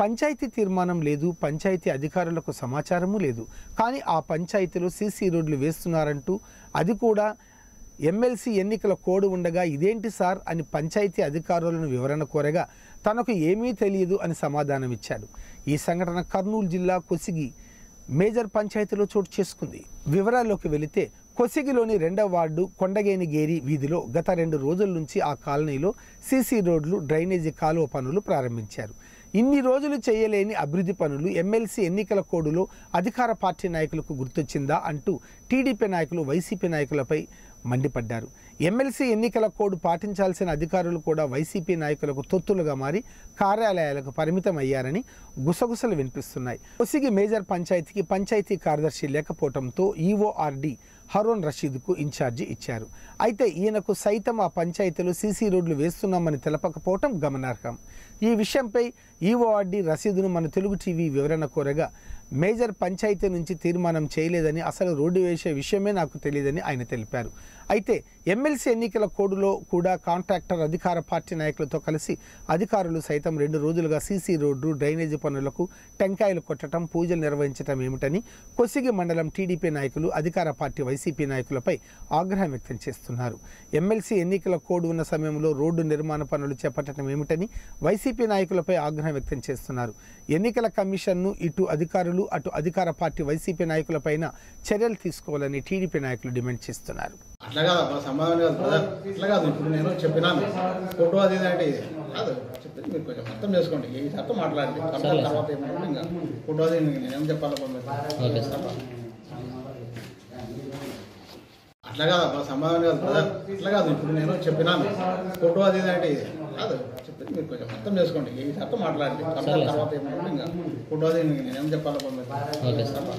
పంచాయతీ తీర్మానం లేదు పంచాయతీ అధికారులకు సమాచారము లేదు కానీ ఆ పంచాయతీలో సీసీ రోడ్లు వేస్తున్నారంటూ అది కూడా ఎమ్మెల్సీ ఎన్నికల కోడ్ ఉండగా ఇదేంటి సార్ అని పంచాయతీ అధికారులను వివరణ కోరగా తనకు ఏమీ తెలియదు అని సమాధానమిచ్చాడు ఈ సంఘటన కర్నూలు జిల్లా కొసిగి మేజర్ పంచాయతీలో చోటు చేసుకుంది వివరాల్లోకి వెళితే కొసిగిలోని రెండవ వార్డు కొండగేనిగేరి వీధిలో గత రెండు రోజుల నుంచి ఆ కాలనీలో సీసీ రోడ్లు డ్రైనేజీ కాలువ పనులు ప్రారంభించారు ఇన్ని రోజులు చేయలేని అభివృద్ధి పనులు ఎమ్మెల్సీ ఎన్నికల కోడులో అధికార పార్టీ నాయకులకు గుర్తొచ్చిందా అంటూ టీడీపీ నాయకులు వైసీపీ నాయకులపై మండిపడ్డారు ఎమ్మెల్సీ ఎన్నికల కోడ్ పాటించాల్సిన అధికారులు కూడా వైసీపీ నాయకులకు తొత్తులుగా మారి కార్యాలయాలకు పరిమితం అయ్యారని గుసగుసలు వినిపిస్తున్నాయి కొసిగి మేజర్ పంచాయతీకి పంచాయతీ కార్యదర్శి లేకపోవడంతో ఈఓఆర్డి హరోన్ రషీద్కు ఇన్ఛార్జి ఇచ్చారు అయితే ఈయనకు సైతం ఆ పంచాయతీలో సీసీ రోడ్లు వేస్తున్నామని తెలపకపోవటం గమనార్హం ఈ విషయంపై ఈఓఆర్డి రసీదును మన తెలుగు టీవీ వివరణ కోరగా మేజర్ పంచాయతీ నుంచి తీర్మానం చేయలేదని అసలు రోడ్డు వేసే విషయమే నాకు తెలియదని ఆయన తెలిపారు అయితే ఎమ్మెల్సీ ఎన్నికల కోడ్లో కూడా కాంట్రాక్టర్ అధికార పార్టీ నాయకులతో కలిసి అధికారులు సైతం రెండు రోజులుగా సీసీ రోడ్డు డ్రైనేజీ పనులకు టెంకాయలు కొట్టడం పూజలు నిర్వహించడం ఏమిటని కొసిగి మండలం టీడీపీ నాయకులు అధికార పార్టీ వైసీపీ నాయకులపై ఆగ్రహం వ్యక్తం చేస్తున్నారు ఎమ్మెల్సీ ఎన్నికల కోడ్ ఉన్న సమయంలో రోడ్డు నిర్మాణ పనులు చేపట్టడం ఏమిటని వైసీపీ నాయకులపై ఆగ్రహం వ్యక్తం చేస్తున్నారు ఎన్నికల కమిషన్ను ఇటు అధికారులు అటు అధికార పార్టీ వైసీపీ నాయకులపైన చర్యలు తీసుకోవాలని టీడీపీ నాయకులు డిమాండ్ చేస్తున్నారు అట్లా కాదు అబ్బా సమాధానం కాదు బ్రదర్ అట్లా కాదు ఇప్పుడు నేను చెప్పినాను ఫోటో అది ఇది అంటే కాదు చెప్పింది మీరు కొంచెం అర్థం చేసుకోండి ఈ సార్తో మాట్లాడండి కంపెనీ తర్వాత ఏమన్నా ఇంకా ఫోటో అది నేనేం చెప్పాలి ఓకే సార్. అట్లా కాదు అబ్బా సమాధానం కాదు బ్రదర్ అట్లా కాదు ఇప్పుడు నేను చెప్పినాను ఫోటో అది ఇది అంటే కాదు చెప్పింది మీరు కొంచెం అర్థం చేసుకోండి ఈ సార్తో మాట్లాడండి కంపెనీ సర్లే. తర్వాత ఏమన్నా ఇంకా ఫోటో అది నేనేం చెప్పాలి ఓకే సార్.